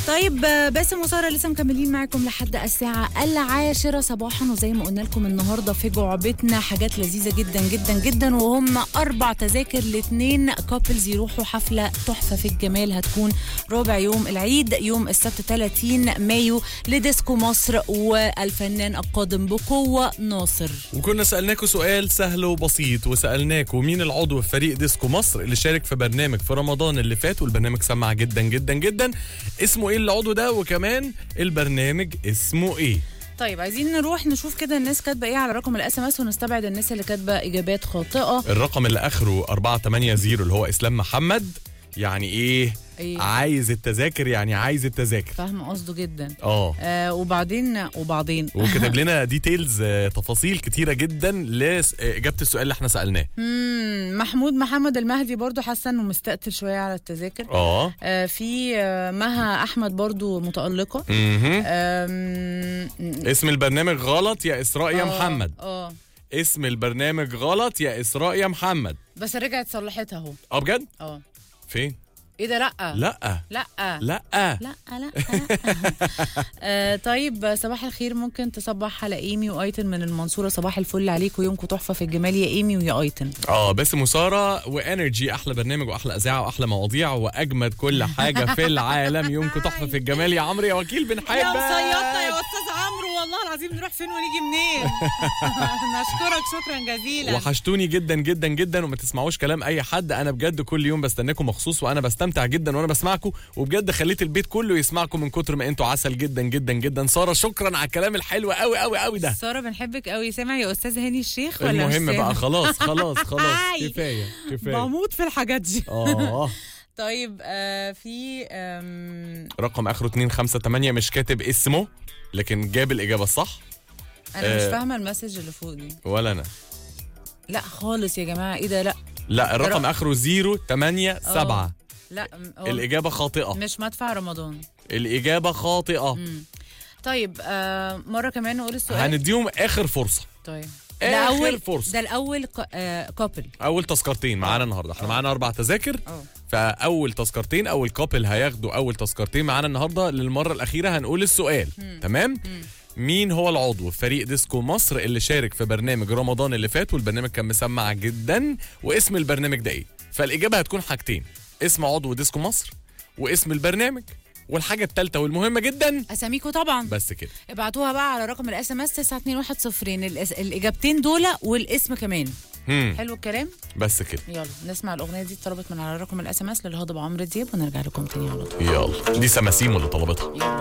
طيب آه، باسم وساره لسه مكملين معاكم لحد الساعه العاشره صباحا وزي ما قلنا لكم النهارده في جعبتنا حاجات لذيذه جدا جدا جدا وهم اربع تذاكر لاثنين كابلز يروحوا حفله تحفه في الجمال هتكون رابع يوم العيد يوم السبت 30 مايو لديسكو مصر والفنان القادم بقوه ناصر وكنا سألناكم سؤال سهل وبسيط وسألناكم مين العضو في فريق ديسكو مصر اللي شارك في برنامج في رمضان اللي فات والبرنامج سمع جدا جدا جدا اسمه ايه العضو ده وكمان البرنامج اسمه ايه طيب عايزين نروح نشوف كده الناس كاتبه ايه على رقم الاس ام اس ونستبعد الناس اللي كاتبه اجابات خاطئه الرقم اللي اخره 480 اللي هو اسلام محمد يعني ايه إيه؟ عايز التذاكر يعني عايز التذاكر فاهم قصده جدا اه آه وبعدين وبعدين وكتب لنا ديتيلز آه، تفاصيل كتيره جدا لاجابه السؤال اللي احنا سالناه مم، محمود محمد المهدي برضو حاسه انه مستقتل شويه على التذاكر اه آه في آه مها احمد برضو متالقه مهم. آم، اسم البرنامج غلط يا اسراء يا آه، محمد اه اسم البرنامج غلط يا اسراء يا محمد بس رجعت صلحتها اهو اه بجد اه فين ايه ده لا لا لا لا لا لا لا آه طيب صباح الخير ممكن تصبح على ايمي وايتن من المنصوره صباح الفل عليكم يومكم تحفه في الجمال يا ايمي ويا ايتن اه باسم وساره وانرجي احلى برنامج واحلى اذاعه واحلى مواضيع واجمد كل حاجه في العالم يومكم تحفه في الجمال يا عمرو يا وكيل بنحبك يا استاذ عمرو والله العظيم نروح فين ونيجي منين نشكرك شكرا جزيلا وحشتوني جدا جدا جدا وما تسمعوش كلام اي حد انا بجد كل يوم بستناكم مخصوص وانا بستمتع جدا وانا بسمعكم وبجد خليت البيت كله يسمعكم من كتر ما انتوا عسل جدا جدا جدا ساره شكرا على الكلام الحلو قوي قوي قوي ده ساره بنحبك قوي سامع يا استاذ هاني الشيخ ولا مش المهم بقى سامع؟ خلاص خلاص خلاص أي. كفايه كفايه بموت في الحاجات دي اه طيب آه في آم، رقم اخره 258 مش كاتب اسمه لكن جاب الاجابه الصح انا مش آه. فاهمه المسج اللي فوق دي ولا انا لا خالص يا جماعه ايه ده لا لا الرقم رق- اخره 087 لا م- هو الاجابه خاطئه مش مدفع رمضان الاجابه خاطئه طيب آه مره كمان نقول السؤال هنديهم اخر فرصه طيب آخر ده اول فرصة. ده الاول ك- آه كابل اول تذكرتين معانا النهارده احنا معانا اربع تذاكر اه فاول تذكرتين اول كابل هياخدوا اول تذكرتين معانا النهارده للمره الاخيره هنقول السؤال تمام مين هو العضو في فريق ديسكو مصر اللي شارك في برنامج رمضان اللي فات والبرنامج كان مسمع جدا واسم البرنامج ده ايه فالاجابه هتكون حاجتين اسم عضو ديسكو مصر واسم البرنامج والحاجه الثالثه والمهمه جدا اساميكو طبعا بس كده ابعتوها بقى على رقم الاس ام اس 92110 الإس- الاجابتين دول والاسم كمان هم. حلو الكلام بس كده يلا نسمع الاغنيه دي اتطلبت من على رقم الاس ام اس للهضبه عمرو دياب ونرجع لكم تاني على طول يلا دي سماسيمو اللي طلبتها يلا